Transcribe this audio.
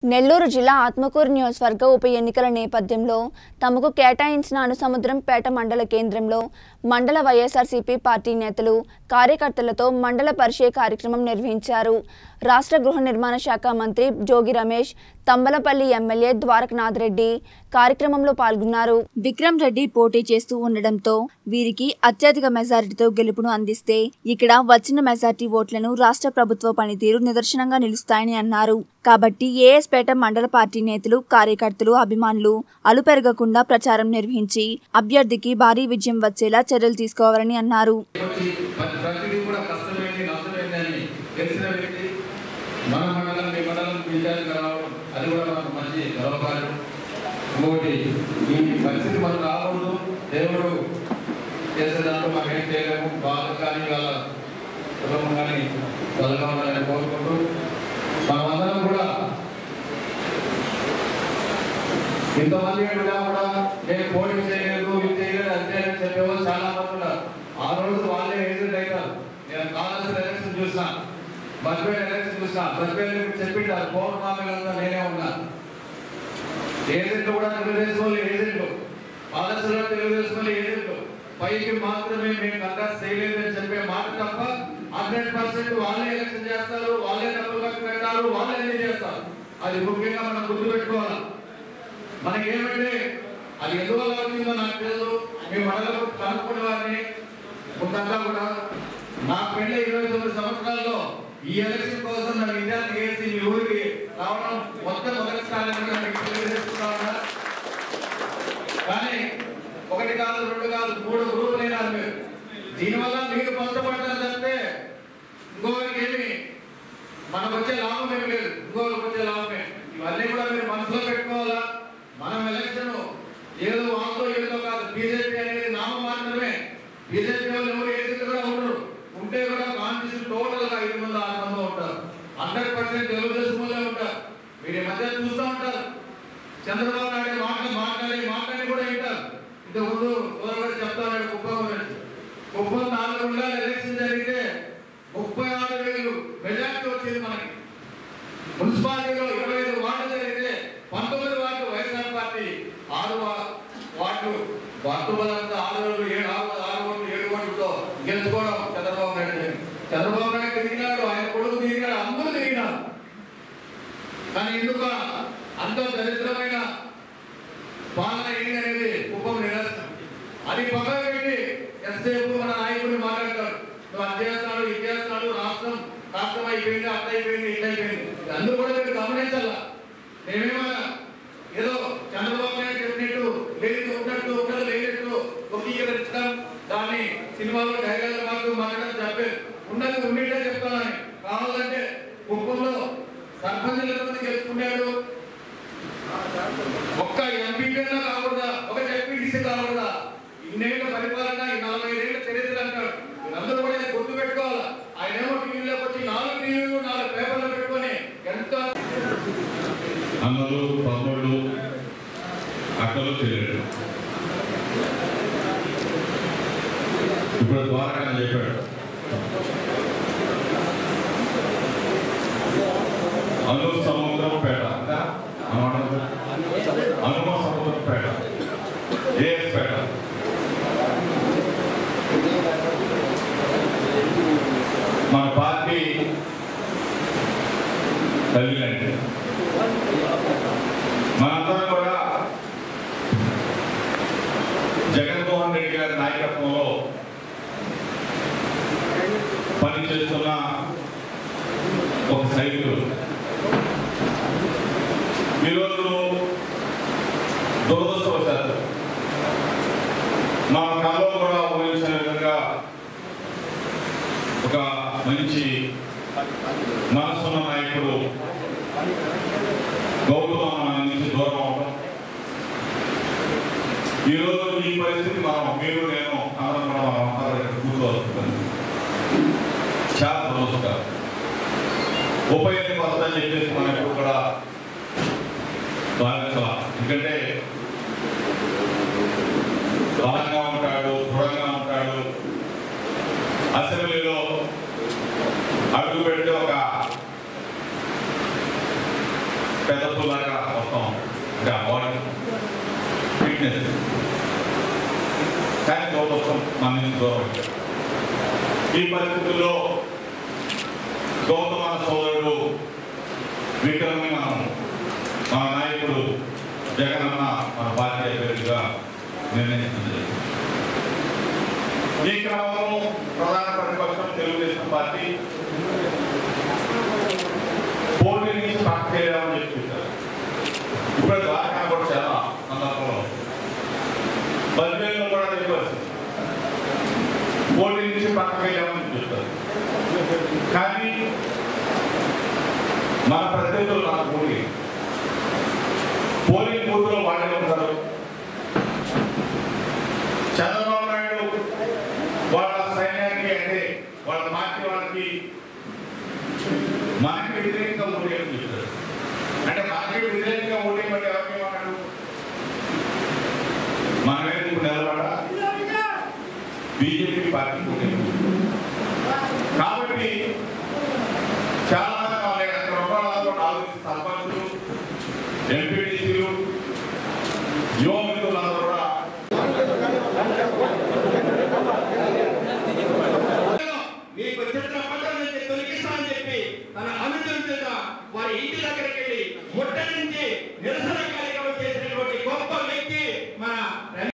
నెల్లూరు జిల్లా ఆత్మకూరు నియోజకవర్గ ఉప ఎన్నికల నేపథ్యంలో తమకు కేటాయించిన అనుసముద్రం పేట మండల కేంద్రంలో మండల వైఎస్ఆర్సీపీ పార్టీ నేతలు కార్యకర్తలతో మండల పరిచయ కార్యక్రమం నిర్వహించారు రాష్ట్ర గృహ నిర్మాణ శాఖ మంత్రి జోగి రమేష్ తంబలపల్లి ఎమ్మెల్యే ద్వారకనాథ్ రెడ్డి కార్యక్రమంలో పాల్గొన్నారు విక్రమ్ రెడ్డి పోటీ చేస్తూ ఉండడంతో వీరికి అత్యధిక మెజారిటీతో గెలుపును అందిస్తే ఇక్కడ వచ్చిన మెజారిటీ ఓట్లను రాష్ట్ర ప్రభుత్వ పనితీరు నిదర్శనంగా నిలుస్తాయని అన్నారు కాబట్టి ఏఎస్పేట మండల పార్టీ నేతలు కార్యకర్తలు అభిమానులు అలుపెరగకుండా ప్రచారం నిర్వహించి అభ్యర్థికి భారీ విజయం వచ్చేలా చర్యలు తీసుకోవాలని అన్నారు వచ్చి ప్రతి ప్రతిదీ కూడా కష్టమైంది నష్టమైంది అని తెలిసిన వ్యక్తి మన మండలం మీ మండలం విజయానికి రావడం అది కూడా మనకు మంచి గర్వకారం ఇంకొకటి ఈ పరిస్థితి మనకు రాకూడదు దేవుడు చేసే దాంట్లో మనం ఏం చేయలేము బాగా కానీ వాళ్ళ కుటుంబం కానీ చల్లగా ఉండాలని కోరుకుంటూ మనమందరం కూడా ఇంతమంది ఉన్నా కూడా నేను పోటీ చేయలేదు ఇది చేయలేదు అది చేయలేదు చెప్పేవాళ్ళు చాలా మంది ఉన్నారు ఆ రోజు వాళ్ళే ఏజెంట్ అవుతారు నేను కావాల్సిన ఎలక్షన్ చూసిన బస్పేట ఎలక్షన్ చూసిన బస్పేట చెప్పింటారు పౌర్ణమామిలంతా నేనే ఉన్నా ఏజెంట్లు కూడా తెలుగుదేశం వాళ్ళు ఏజెంట్లు పాలసీలో తెలుగుదేశం వాళ్ళు ఏజెంట్లు పైకి మాత్రమే మేము కంటెస్ట్ చేయలేదు అని చెప్పే మాట తప్ప హండ్రెడ్ పర్సెంట్ వాళ్ళే ఎలక్షన్ చేస్తారు వాళ్ళే డబ్బులు ఖర్చు పెడతారు వాళ్ళే అన్ని చేస్తారు అది ముఖ్యంగా మనం గుర్తుపెట్టుకోవాలి మనకి ఏమంటే అది ఎందువల్ల వచ్చిందో నాకు తెలుసు మీ మనలో కనుక్కునే వారిని ముందంతా కూడా నా పెళ్ళి ఇరవై తొమ్మిది సంవత్సరాల్లో ఈ ఎలక్షన్ కోసం నన్ను ఇండియాకి వేసి మీ ఊరికి రావడం మొత్తం మొదటిసారి మీకు తెలియజేస్తున్నా ఉన్నా. కానీ ఒకటి కాదు రెండు కాదు మూడు గ్రూపులు అయినారు మీరు దీనివల్ల మీరు పంచబడతారు తప్పితే ఇంకోరికి ఏమి మనకు వచ్చే లాభం ఏమి లేదు ఇంకోరికి వచ్చే లాభమే ఇవన్నీ కూడా మీరు మనసులో పెట్టుకోవాలా మనం ఎలక్షన్ ఏదో వాళ్ళతో ఏదో కాదు బీజేపీ అనేది నామం మాత్రమే బీజేపీ వాళ్ళు ఎవరు ఏజెంట్ కూడా ఉండరు ఉంటే కూడా కాన్స్టిట్యూషన్ టోటల్ గా ఐదు మంది ఆరు మంది ఉంటారు హండ్రెడ్ పర్సెంట్ తెలుగుదేశం వాళ్ళే ఉంటారు మీరు ఈ మధ్య చూస్తూ ఉంటారు చంద్రబాబు నాయుడు మాటలు మాట్లాడి మాట్లాడి కూడా వింటారు ఇంతకు ముందు గౌరవ చెప్తా ఉన్నాడు కుప్పం గురించి కుప్పం నాలుగు ఉండాలి ఎలక్షన్ జరిగితే ముప్పై ఆరు వేలు మెజార్టీ వచ్చింది మనకి మున్సిపాలిటీలో ఇరవై ఐదు వార్డు జరిగితే పంతొమ్మిది వార్డు వైఎస్ఆర్ పార్టీ ఆరు వా- వార్డు వార్డు బలంతా ఆరు వేలు ఏడు ఆరు ఆరు ఓట్లు ఏడు ఓట్లతో గెలుచుకోవడం చంద్రబాబు నాయుడు జరిగింది. చంద్రబాబు నాయుడు తిరిగినాడు ఆయన కొడుకు తిరిగినాడు అందరూ తిరిగినారు కానీ ఎందుకు అంత దరిద్రమైన పాలన ఏంటి అనేది కుప్పం నిరసనం అది పక్కన పెట్టి ఎంతసేపు మన నాయకుడిని మాట్లాడతాడు నువ్వు అది చేస్తున్నాడు ఇది చేస్తున్నాడు రాష్ట్రం రాష్ట్రం అయిపోయింది అట్ట అయిపోయింది ఇట్లా అయిపోయింది అందరూ కూడా మీరు గమనించాలా మేమేమన్నా ఏదో చంద్రబాబు నాయుడు చెప్పినట్టు లేదు ఉన్నట్టు ఉండదు లేనట్టు వకీకరించడం దాన్ని సినిమాలో డైలాగ్ మాత్రం మాట్లాడడం చెప్పేది ఉన్నది ఉన్నట్టే చెప్తానని కావాలంటే కుప్పంలో సర్పంచులు ఎంతమంది గెలుచుకున్నాడు ఒక్క ఎంపీ కాకూడదా ఒక జడ్పీటీసీ కాకూడదా ఇన్నేళ్ల పరిపాలన ఈ నలభై ఐదేళ్ల చరిత్ర అంటాడు అందరూ కూడా ఇది గుర్తు పెట్టుకోవాలా ఆయన ఏమో టీవీలోకి వచ్చి నాలుగు టీవీలు నాలుగు పేపర్లు పెట్టుకొని ఎంత అన్నలు తమ్ముళ్ళు అక్కలు చెల్లెళ్ళు ఇప్పుడు ద్వారకా అని చెప్పాడు అను సముద్రం పేట అంతా? అనమాట అనుమ సముద్రం పేట ఏఎస్ పేట మన పార్టీ తల్లిదండ్రి మనందరం కూడా జగన్మోహన్ రెడ్డి గారి నాయకత్వంలో పనిచేస్తున్న ఒక సైనికులు ఈరోజు దురదృష్టవశాత్తు మా కళలో కూడా ఊహించిన విధంగా ఒక మంచి మనసున్న నాయకుడు గౌరవం మన నుంచి దూరం అవడం ఈరోజు ఈ పరిస్థితి మనం మీరు నేను అందరం కూడా మనం అంతా ఇక్కడ కూర్చోవస్తుంది చాలా దురదృష్టకరం ఉప ఎన్నిక వస్తుందని చెప్పేసి మనం ఎప్పుడు కూడా భావించాల ఎందుకంటే బలంగా ఉంటాడు దృఢంగా ఉంటాడు అసెంబ్లీలో అడుగు పెడితే ఒక పెద్దలాగా వస్తాం ఇంకా బాడీ ఫిట్నెస్ కానీ కోసం మన నుంచి దూరం అయిపోయారు. ఈ పరిస్థితుల్లో గౌతమ సోదరుడు విక్రమ్ని మనం మన నాయకుడు జగనన్న మన పార్టీ అభ్యర్థిగా నిర్ణయించింది ఈ క్రమంలో ప్రధాన ప్రతిపక్షం తెలుగుదేశం పార్టీ పోటీ నుంచి పక్కకెళ్ళామని చెప్పి చెప్పారు ఇప్పుడు దాకా కూడా చాలా సందర్భంలో బదిలీలో కూడా అదే పరిస్థితి పోటీ నుంచి పక్కకెళ్ళామని చెప్తారు కానీ మన ప్రత్యర్థులు నాకు పోటీ పోలింగ్ బూత్లో వాళ్ళే ఉంటారు చంద్రబాబు నాయుడు వాళ్ళ సైన్యానికి అంటే వాళ్ళ పార్టీ వాళ్ళకి మనకి వ్యతిరేకంగా ఓటేయని చెప్తారు అంటే మనకి వ్యతిరేకంగా ఓటేయమంటే ఎవరికి ఏమన్నాడు మనమే ఇప్పుడు నిలబడ బీజేపీ పార్టీ ఓటేయమని కాబట్టి చాలా